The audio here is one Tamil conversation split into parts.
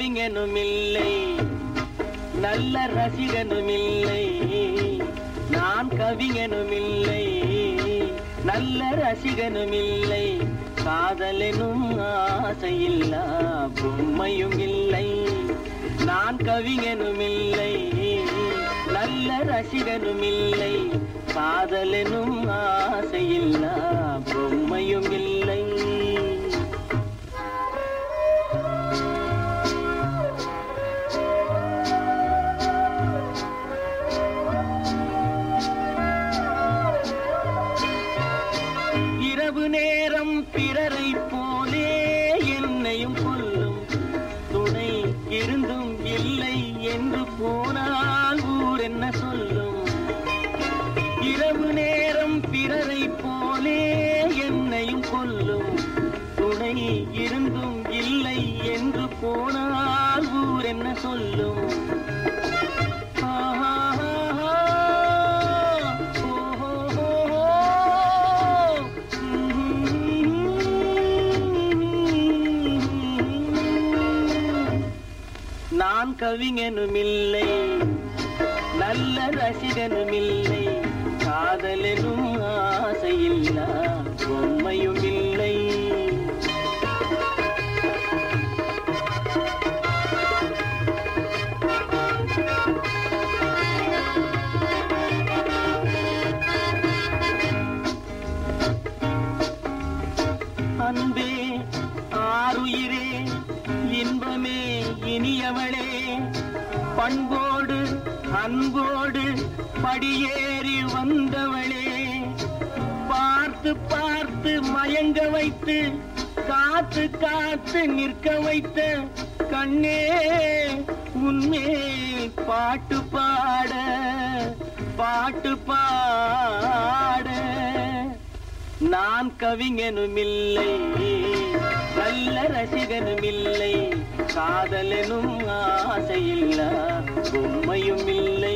கவிஞனும் இல்லை நல்ல ரசிகனும் இல்லை நான் கவிஞனும் இல்லை நல்ல ரசிகனும் இல்லை காதலெனும் ஆசையில்லா பொம்மையும் இல்லை நான் கவிஞனும் இல்லை நல்ல ரசிகனும் இல்லை காதலெனும் ஆசையில்லா பொம்மையும் இல்லை இரவு நேரம் பிறரை போலே என்னையும் கொல்லும் துணை இருந்தும் இல்லை என்று போனால் ஊர் என்ன சொல்லும் இரவு நேரம் பிறரை போலே என்னையும் கொல்லும் துணை இருந்தும் இல்லை என்று போனால் ஊர் என்ன சொல்லும் ஆஹா, ஓஹோ, நான் கவிஞனும் இல்லை நல்ல ரசிகனும் இல்லை காதலெனும் ஆசையில்லா பொம்மையும் இல்லை அன்பே ஆருயிரே இன்பமே இனியவளே பண்போடு அன்போடு படியேறி வந்தவளே பார்த்து பார்த்து மயங்க வைத்து காத்து காத்து நிற்க வைத்த கண்ணே உன்மேல் பாட்டு பாட பாட்டு பாட நான் கவிஞனும் இல்லை நல்ல ரசிகனும் இல்லை காதலனும் ஆசையில்லா பொம்மையும் இல்லை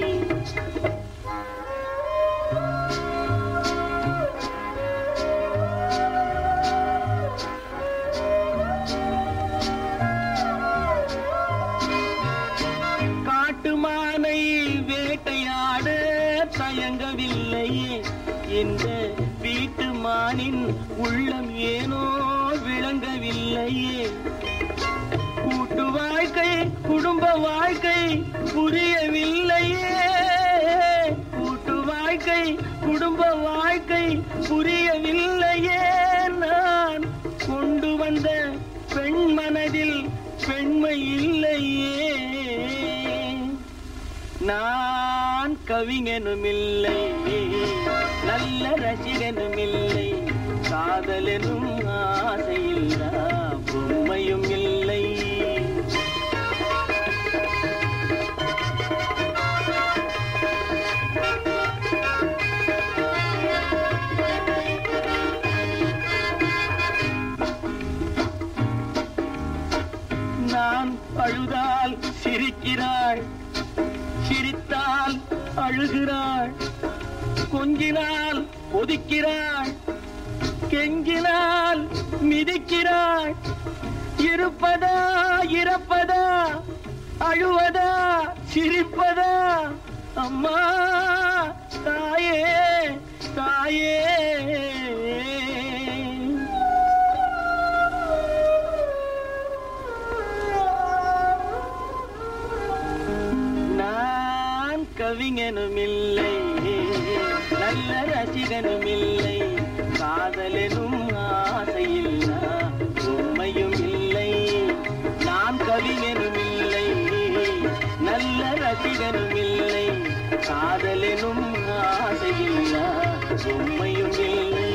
காட்டுமானை வேட்டையாட தயங்கவில்லையே இந்த வீட்டு மானின் உள்ளம் ஏனோ விளங்கவில்லையே கூட்டு வாழ்க்கை குடும்ப வாழ்க்கை புரியவில்லையே கூட்டு வாழ்க்கை குடும்ப வாழ்க்கை புரியவில்லையே நான் கொண்டு வந்த பெண் மனதில் பெண்மை இல்லையே நான் கவிஞனும் இல்லை நல்ல ரசிகனும் இல்லை காதலனும் ஆசையில்லா பொம்மையும் இல்லை நான் அழுதால் சிரிக்கிறாள் சிரித்தால் அழுகிறாள் கொஞ்சினால் ஒதுக்கிறாள் கெஞ்சினால் மிதிக்கிறாள் இருப்பதா இறப்பதா அழுவதா சிரிப்பதா அம்மா தாயே தாயே நான் கவிஞனும் இல்லை நல்ல ரசிகனும் இல்லை காதலனும் ஆசையில்லா உண்மையும் இல்லை நான் கவிஞனும் இல்லை நல்ல ரசிகனும் இல்லை காதலனும் ஆசையில்லா உண்மையும் இல்லை